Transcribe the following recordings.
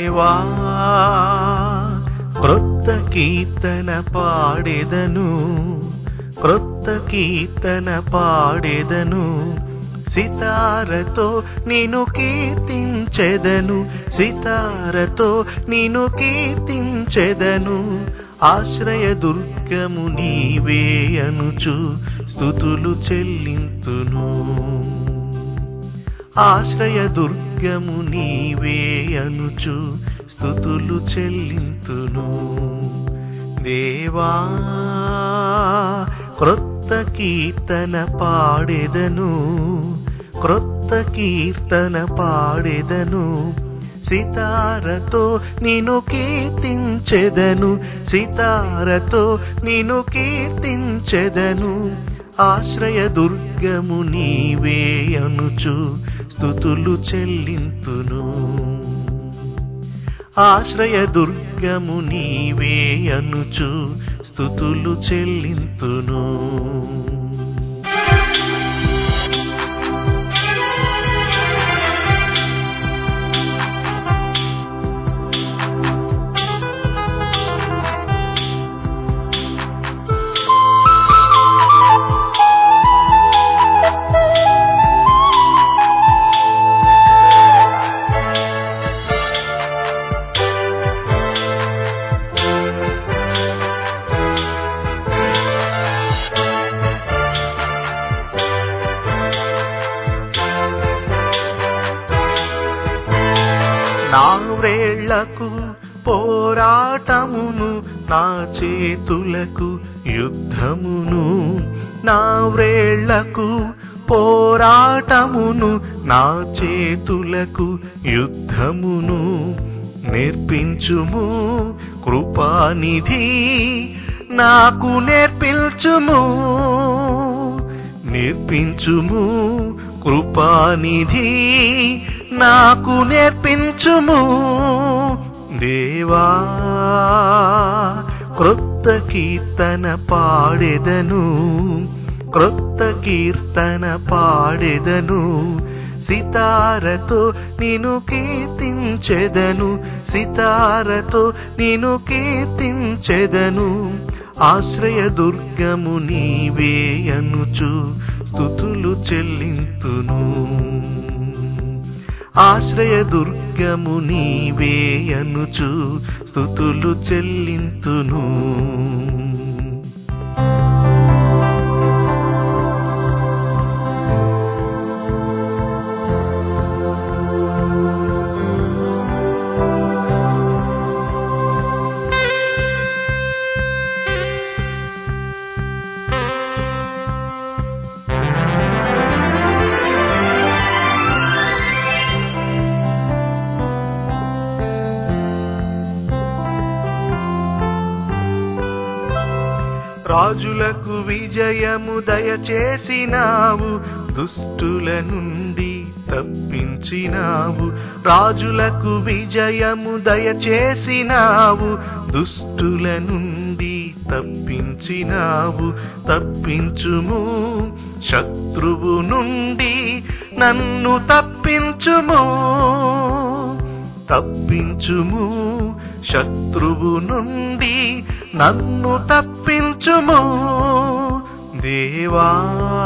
దేవా క్రొత్త కీర్తన పాడెదను క్రొత్త కీర్తన పాడెదను సితారతో నిన్ను కీర్తించెదను సితారతో నిన్ను కీర్తించెదను ఆశ్రయ దుర్గము నీవే అనుచు స్థుతులు చెల్లింతును ఆశ్రయ దుర్గము నీవే అనుచు స్థుతులు చెల్లింతును దేవా క్రొత్త కీర్తన పాడెదను క్రొత్త కీర్తన పాడెదను సితారతో నిన్ను కీర్తించెదను సితారతో నిన్ను కీర్తించెదను ఆశ్రయ దుర్గము నీవే అనుచు స్థుతులు చెల్లింతును ఆశ్రయ దుర్గము నీవే అనుచు స్థుతులు చెల్లింతును నా వ్రేళ్లకు పోరాటమును నా చేతులకు యుద్ధమును నా వ్రేళ్లకు పోరాటమును నా చేతులకు యుద్ధమును నేర్పించుము కృపానిధి నాకు నేర్పించుము నేర్పించుము కృపానిధి నాకు నేర్పించుము దేవా క్రొత్త కీర్తన పాడెదను క్రొత్త కీర్తన పాడెదను సితారతో నిన్ను కీర్తించెదను సితారతో నిన్ను కీర్తించెదను ఆశ్రయ దుర్గము నీవే అనుచు స్థుతులు చెల్లింతును ఆశ్రయ దుర్గము నీవే అనుచు స్థుతులు చెల్లింతును రాజులకు విజయము దయచేసినావు దుష్టుల నుండి తప్పించినావు రాజులకు విజయము దయచేసినావు దుష్టుల నుండి తప్పించినావు తప్పించుము శత్రువు నుండి నన్ను తప్పించుము తప్పించుము శత్రువు నుండి నన్ను తప్పించుము దేవా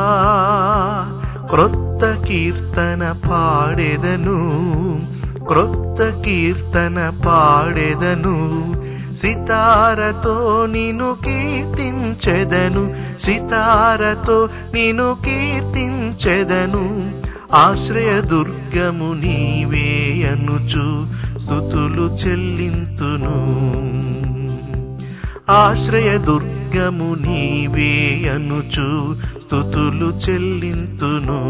క్రొత్త కీర్తన పాడెదను క్రొత్త కీర్తన పాడెదను సితారతో నిన్ను కీర్తించెదను సితారతో నిన్ను కీర్తించెదను ఆశ్రయ దుర్గము నీవే అనుచు స్థుతులు చెల్లింతును ఆశ్రయ దుర్గము నీవే అనుచు స్థుతులు చెల్లింతును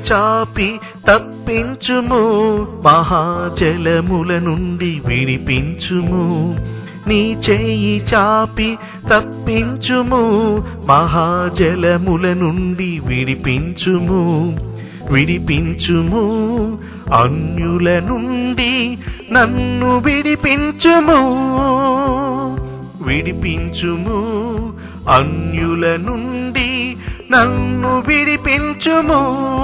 చాపి తప్పించుము మహాజలముల నుండి విడిపించుము నీ చేయి చాపి తప్పించుము మహాజలముల నుండి విడిపించుము విడిపించుము అన్యుల నుండి నన్ను విడిపించుము విడిపించుము అన్యుల నుండి నన్ను విడిపించుము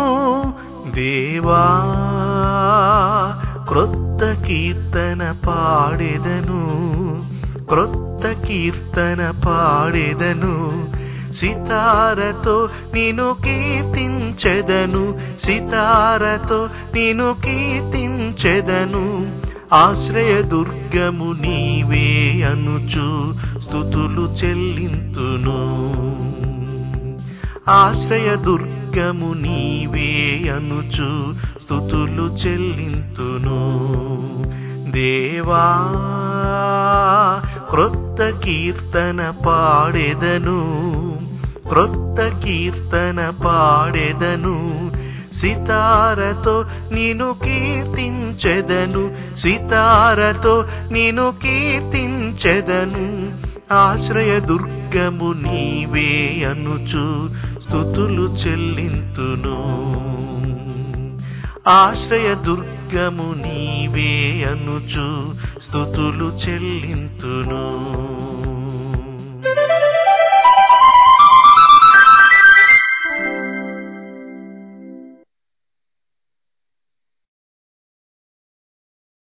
దేవా క్రొత్త కీర్తన పాడెదను క్రొత్త కీర్తన పాడెదను సితారతో నేను కీర్తించెదను సితారతో నేను కీర్తించెదను ఆశ్రయ దుర్గము నీవే అనుచు స్థుతులు చెల్లింతును ఆశ్రయ దుర్గము నీవే అనుచు స్థుతులు చెల్లింతును దేవా క్రొత్త కీర్తన పాడెదను క్రొత్త కీర్తన పాడెదను సితారతో నేను కీర్తించెదను సితారతో నేను కీర్తించెదను ఆశ్రయ దుర్గము నీవే అనుచు స్థుతులు చెల్లింతును ఆశ్రయ దుర్గము నీవే అనుచు స్థుతులు చెల్లింతును